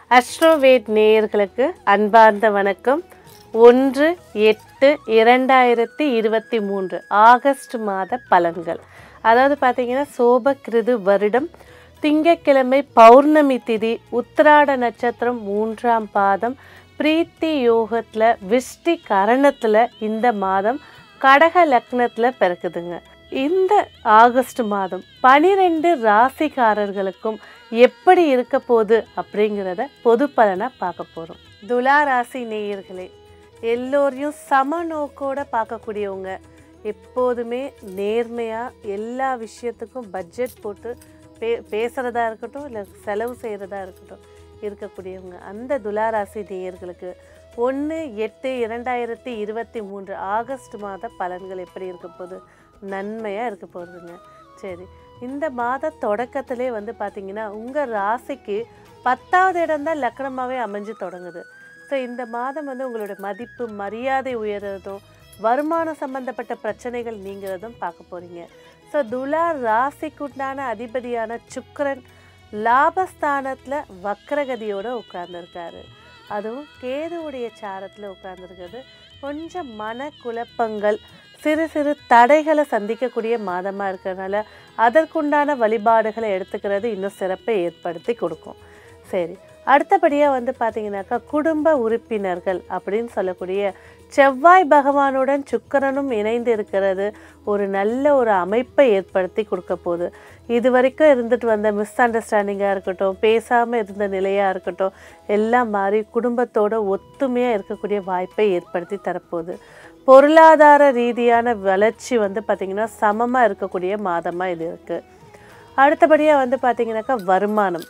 அஸ்ட்ரோவேட் நேயர்களுக்கு அன்பார்ந்த வணக்கம் ஒன்று எட்டு இரண்டாயிரத்தி இருபத்தி மூன்று ஆகஸ்ட் மாத பலன்கள் அதாவது பார்த்தீங்கன்னா சோபகிருது வருடம் திங்கட்கிழமை பௌர்ணமி திதி உத்திராட நட்சத்திரம் மூன்றாம் பாதம் பிரீத்தி யோகத்தில் விஷ்டி கரணத்தில் இந்த மாதம் கடக லக்னத்தில் பிறக்குதுங்க இந்த ஆகஸ்ட் மாதம் பனிரெண்டு ராசிக்காரர்களுக்கும் எப்படி இருக்க போகுது அப்படிங்கிறத பொது பலனாக பார்க்க போகிறோம் துலா ராசி நேயர்களே எல்லோரையும் சம நோக்கோட பார்க்கக்கூடியவங்க எப்போதுமே நேர்மையாக எல்லா விஷயத்துக்கும் பட்ஜெட் போட்டு பே பேசுகிறதா இருக்கட்டும் இல்லை செலவு செய்கிறதா இருக்கட்டும் இருக்கக்கூடியவங்க அந்த துளாராசி நேயர்களுக்கு ஒன்று எட்டு இரண்டாயிரத்தி இருபத்தி மூன்று ஆகஸ்ட் மாத பலன்கள் எப்படி இருக்க போகுது நன்மையாக இருக்க போகுதுங்க சரி இந்த மாத தொடக்கத்திலே வந்து பார்த்தீங்கன்னா உங்கள் ராசிக்கு பத்தாவது இடம் தான் லக்கணமாகவே அமைஞ்சு தொடங்குது ஸோ இந்த மாதம் வந்து உங்களோட மதிப்பு மரியாதை உயர்றதும் வருமானம் சம்பந்தப்பட்ட பிரச்சனைகள் நீங்கிறதும் பார்க்க போகிறீங்க ஸோ துலா ராசிக்குண்டான அதிபதியான சுக்கிரன் லாபஸ்தானத்தில் வக்ரகதியோடு உட்கார்ந்துருக்காரு அதுவும் கேதுவுடைய சாரத்தில் உட்கார்ந்துருக்கிறது கொஞ்சம் மன குழப்பங்கள் சிறு சிறு தடைகளை சந்திக்கக்கூடிய மாதமாக இருக்கிறதுனால அதற்குண்டான வழிபாடுகளை எடுத்துக்கிறது இன்னும் சிறப்பை ஏற்படுத்தி கொடுக்கும் சரி அடுத்தபடியாக வந்து பார்த்தீங்கன்னாக்கா குடும்ப உறுப்பினர்கள் அப்படின்னு சொல்லக்கூடிய செவ்வாய் பகவானுடன் சுக்கிரனும் இணைந்து இருக்கிறது ஒரு நல்ல ஒரு அமைப்பை ஏற்படுத்தி கொடுக்க போகுது இது வரைக்கும் இருந்துட்டு வந்த மிஸ் அண்டர்ஸ்டாண்டிங்காக இருக்கட்டும் பேசாமல் இருந்த நிலையாக இருக்கட்டும் எல்லாம் மாறி குடும்பத்தோட ஒத்துமையாக இருக்கக்கூடிய வாய்ப்பை ஏற்படுத்தி தரப்போகுது பொருளாதார ரீதியான வளர்ச்சி வந்து பார்த்திங்கன்னா சமமாக இருக்கக்கூடிய மாதமாக இது இருக்குது அடுத்தபடியாக வந்து பார்த்திங்கனாக்கா வருமானம்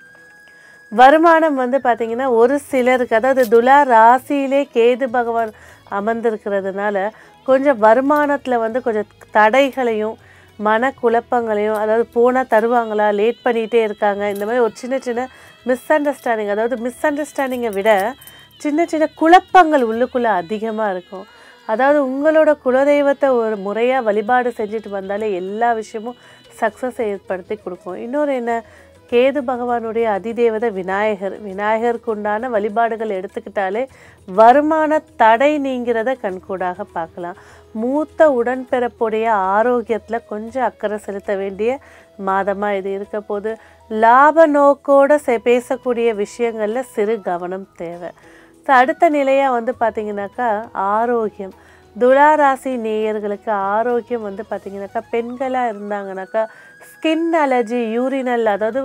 வருமானம் வந்து பார்த்திங்கன்னா ஒரு சிலருக்கு அதாவது துலா ராசியிலே கேது பகவான் அமர்ந்திருக்கிறதுனால கொஞ்சம் வருமானத்தில் வந்து கொஞ்சம் தடைகளையும் மன குழப்பங்களையும் அதாவது போனால் தருவாங்களா லேட் பண்ணிகிட்டே இருக்காங்க இந்த மாதிரி ஒரு சின்ன சின்ன மிஸ் அண்டர்ஸ்டாண்டிங் அதாவது மிஸ் அண்டர்ஸ்டாண்டிங்கை விட சின்ன சின்ன குழப்பங்கள் உள்ளுக்குள்ளே அதிகமாக இருக்கும் அதாவது உங்களோட குலதெய்வத்தை ஒரு முறையாக வழிபாடு செஞ்சுட்டு வந்தாலே எல்லா விஷயமும் சக்ஸஸ் ஏற்படுத்தி கொடுக்கும் இன்னொரு என்ன கேது பகவானுடைய அதிதேவதை விநாயகர் விநாயகருக்கு உண்டான வழிபாடுகள் எடுத்துக்கிட்டாலே வருமான தடை நீங்கிறத கண்கூடாக பார்க்கலாம் மூத்த உடன்பிறப்புடைய ஆரோக்கியத்தில் கொஞ்சம் அக்கறை செலுத்த வேண்டிய மாதமாக இது இருக்க போது லாப நோக்கோடு செ பேசக்கூடிய விஷயங்களில் சிறு கவனம் தேவை ஸோ அடுத்த நிலையாக வந்து பார்த்திங்கனாக்கா ஆரோக்கியம் துளாராசி நேயர்களுக்கு ஆரோக்கியம் வந்து பார்த்திங்கனாக்கா பெண்களாக இருந்தாங்கனாக்கா ஸ்கின் அலர்ஜி யூரினல் அதாவது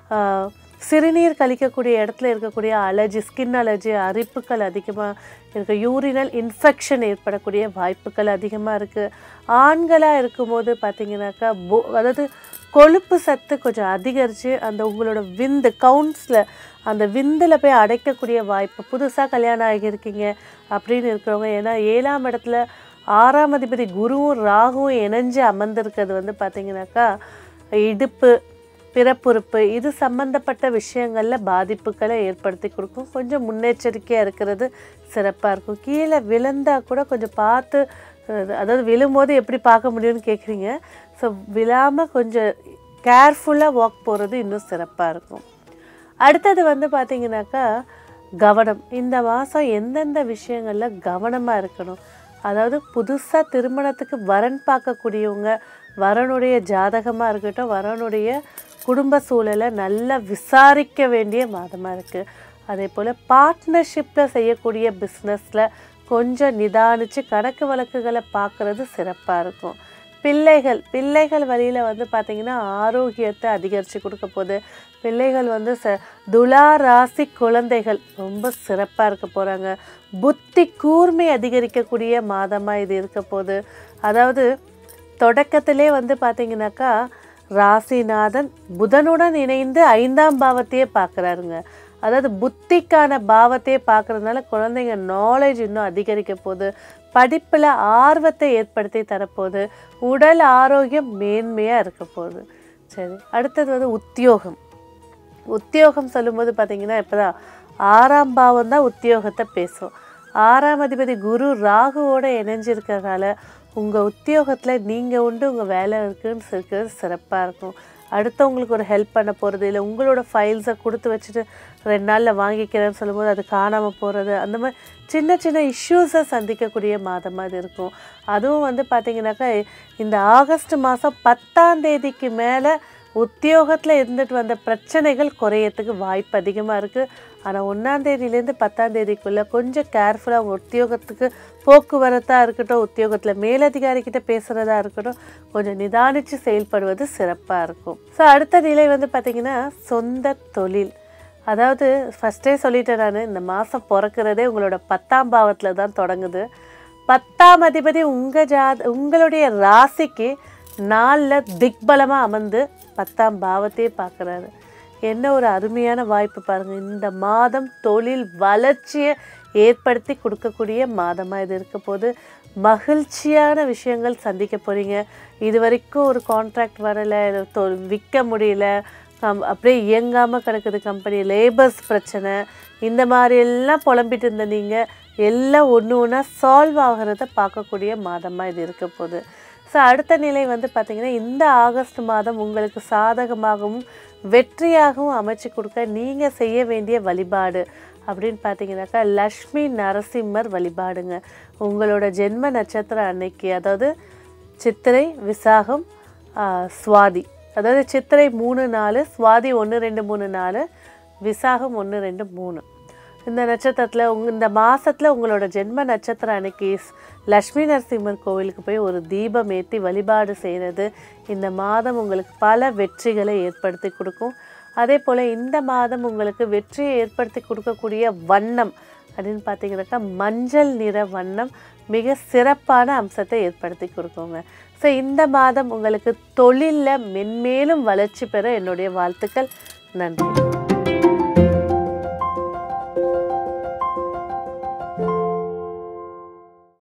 சிறுநீர் கழிக்கக்கூடிய இடத்துல இருக்கக்கூடிய அலர்ஜி ஸ்கின் அலர்ஜி அரிப்புகள் அதிகமாக இருக்குது யூரினல் இன்ஃபெக்ஷன் ஏற்படக்கூடிய வாய்ப்புகள் அதிகமாக இருக்குது ஆண்களாக இருக்கும்போது பார்த்திங்கனாக்கா போ அதாவது கொழுப்பு சத்து கொஞ்சம் அதிகரித்து அந்த உங்களோட விந்து கவுண்ட்ஸில் அந்த விந்தில் போய் அடைக்கக்கூடிய வாய்ப்பு புதுசாக கல்யாணம் ஆகியிருக்கீங்க அப்படின்னு இருக்கிறவங்க ஏன்னா ஏழாம் இடத்துல ஆறாம் அதிபதி குருவும் ராகுவும் இணைஞ்சு அமர்ந்திருக்கிறது வந்து பார்த்திங்கனாக்கா இடுப்பு பிறப்புறுப்பு இது சம்மந்தப்பட்ட விஷயங்களில் பாதிப்புகளை ஏற்படுத்தி கொடுக்கும் கொஞ்சம் முன்னெச்சரிக்கையாக இருக்கிறது சிறப்பாக இருக்கும் கீழே விழுந்தால் கூட கொஞ்சம் பார்த்து அதாவது விழும்போது எப்படி பார்க்க முடியும்னு கேட்குறீங்க ஸோ விழாமல் கொஞ்சம் கேர்ஃபுல்லாக வாக் போகிறது இன்னும் சிறப்பாக இருக்கும் அடுத்தது வந்து பார்த்திங்கனாக்கா கவனம் இந்த மாதம் எந்தெந்த விஷயங்களில் கவனமாக இருக்கணும் அதாவது புதுசாக திருமணத்துக்கு வரன் பார்க்கக்கூடியவங்க வரனுடைய ஜாதகமாக இருக்கட்டும் வரனுடைய குடும்ப சூழலை நல்லா விசாரிக்க வேண்டிய மாதமாக இருக்குது அதே போல் பார்ட்னர்ஷிப்பில் செய்யக்கூடிய பிஸ்னஸில் கொஞ்சம் நிதானித்து கணக்கு வழக்குகளை பார்க்குறது சிறப்பாக இருக்கும் பிள்ளைகள் பிள்ளைகள் வழியில் வந்து பார்த்திங்கன்னா ஆரோக்கியத்தை அதிகரித்து கொடுக்க போகுது பிள்ளைகள் வந்து ச துலா ராசி குழந்தைகள் ரொம்ப சிறப்பாக இருக்க போகிறாங்க புத்தி கூர்மை அதிகரிக்கக்கூடிய மாதமாக இது இருக்க போகுது அதாவது தொடக்கத்திலே வந்து பார்த்திங்கனாக்கா ராசிநாதன் புதனுடன் இணைந்து ஐந்தாம் பாவத்தையே பார்க்குறாருங்க அதாவது புத்திக்கான பாவத்தையே பார்க்குறதுனால குழந்தைங்க நாலேஜ் இன்னும் அதிகரிக்க போகுது படிப்பில் ஆர்வத்தை ஏற்படுத்தி தரப்போகுது உடல் ஆரோக்கியம் மேன்மையாக இருக்க போகுது சரி அடுத்தது வந்து உத்தியோகம் உத்தியோகம் சொல்லும்போது பார்த்தீங்கன்னா இப்போ தான் ஆறாம் பாவம் தான் உத்தியோகத்தை பேசும் ஆறாம் அதிபதி குரு ராகுவோட இணைஞ்சிருக்கிறதுனால உங்கள் உத்தியோகத்தில் நீங்கள் உண்டு உங்கள் வேலை இருக்குன்னு இருக்கிறது சிறப்பாக இருக்கும் அடுத்தவங்களுக்கு ஒரு ஹெல்ப் பண்ண போகிறது இல்லை உங்களோட ஃபைல்ஸை கொடுத்து வச்சுட்டு ரெண்டு நாளில் வாங்கிக்கிறேன்னு சொல்லும்போது அது காணாமல் போகிறது அந்த மாதிரி சின்ன சின்ன இஷ்யூஸை சந்திக்கக்கூடிய மாதமாக இது இருக்கும் அதுவும் வந்து பார்த்திங்கனாக்கா இந்த ஆகஸ்ட் மாதம் பத்தாம் தேதிக்கு மேலே உத்தியோகத்தில் இருந்துட்டு வந்த பிரச்சனைகள் குறையறதுக்கு வாய்ப்பு அதிகமாக இருக்குது ஆனால் ஒன்றாந்தேதியிலேருந்து பத்தாந்தேதிக்குள்ளே கொஞ்சம் கேர்ஃபுல்லாக உத்தியோகத்துக்கு போக்குவரத்தாக இருக்கட்டும் உத்தியோகத்தில் மேலதிகாரிக்கிட்ட பேசுகிறதா இருக்கட்டும் கொஞ்சம் நிதானித்து செயல்படுவது சிறப்பாக இருக்கும் ஸோ அடுத்த நிலை வந்து பார்த்திங்கன்னா சொந்த தொழில் அதாவது ஃபஸ்ட்டே சொல்லிட்டேன் நான் இந்த மாதம் பிறக்கிறதே உங்களோட பத்தாம் பாவத்தில் தான் தொடங்குது பத்தாம் அதிபதி உங்கள் ஜா உங்களுடைய ராசிக்கு நாளில் திக்பலமாக அமர்ந்து பத்தாம் பாவத்தையே பார்க்குறாரு என்ன ஒரு அருமையான வாய்ப்பு பாருங்கள் இந்த மாதம் தொழில் வளர்ச்சியை ஏற்படுத்தி கொடுக்கக்கூடிய மாதமாக இது இருக்க போது மகிழ்ச்சியான விஷயங்கள் சந்திக்க போகிறீங்க இது வரைக்கும் ஒரு கான்ட்ராக்ட் வரலை தொ விற்க முடியல கம் அப்படியே இயங்காமல் கிடக்குது கம்பெனி லேபர்ஸ் பிரச்சனை இந்த மாதிரி எல்லாம் புலம்பிட்டு இருந்த நீங்கள் எல்லாம் ஒன்று ஒன்றா சால்வ் ஆகிறத பார்க்கக்கூடிய மாதமாக இது இருக்க போகுது ஸோ அடுத்த நிலை வந்து பார்த்திங்கன்னா இந்த ஆகஸ்ட் மாதம் உங்களுக்கு சாதகமாகவும் வெற்றியாகவும் அமைச்சு கொடுக்க நீங்கள் செய்ய வேண்டிய வழிபாடு அப்படின்னு பார்த்தீங்கன்னாக்கா லக்ஷ்மி நரசிம்மர் வழிபாடுங்க உங்களோட ஜென்ம நட்சத்திரம் அன்னைக்கு அதாவது சித்திரை விசாகம் ஆ, சுவாதி அதாவது சித்திரை மூணு நாலு சுவாதி ஒன்று ரெண்டு மூணு நாலு விசாகம் ஒன்று ரெண்டு மூணு இந்த நட்சத்திரத்தில் உங்க இந்த மாதத்தில் உங்களோட ஜென்ம நட்சத்திரம் அன்னைக்கு ஸ்- லக்ஷ்மி நரசிம்மர் கோவிலுக்கு போய் ஒரு தீபம் ஏற்றி வழிபாடு செய்கிறது இந்த மாதம் உங்களுக்கு பல வெற்றிகளை ஏற்படுத்தி கொடுக்கும் அதே போல் இந்த மாதம் உங்களுக்கு வெற்றியை ஏற்படுத்தி கொடுக்கக்கூடிய வண்ணம் அப்படின்னு பார்த்தீங்கன்னாக்கா மஞ்சள் நிற வண்ணம் மிக சிறப்பான அம்சத்தை ஏற்படுத்தி கொடுக்குங்க ஸோ இந்த மாதம் உங்களுக்கு தொழிலில் மென்மேலும் வளர்ச்சி பெற என்னுடைய வாழ்த்துக்கள் நன்றி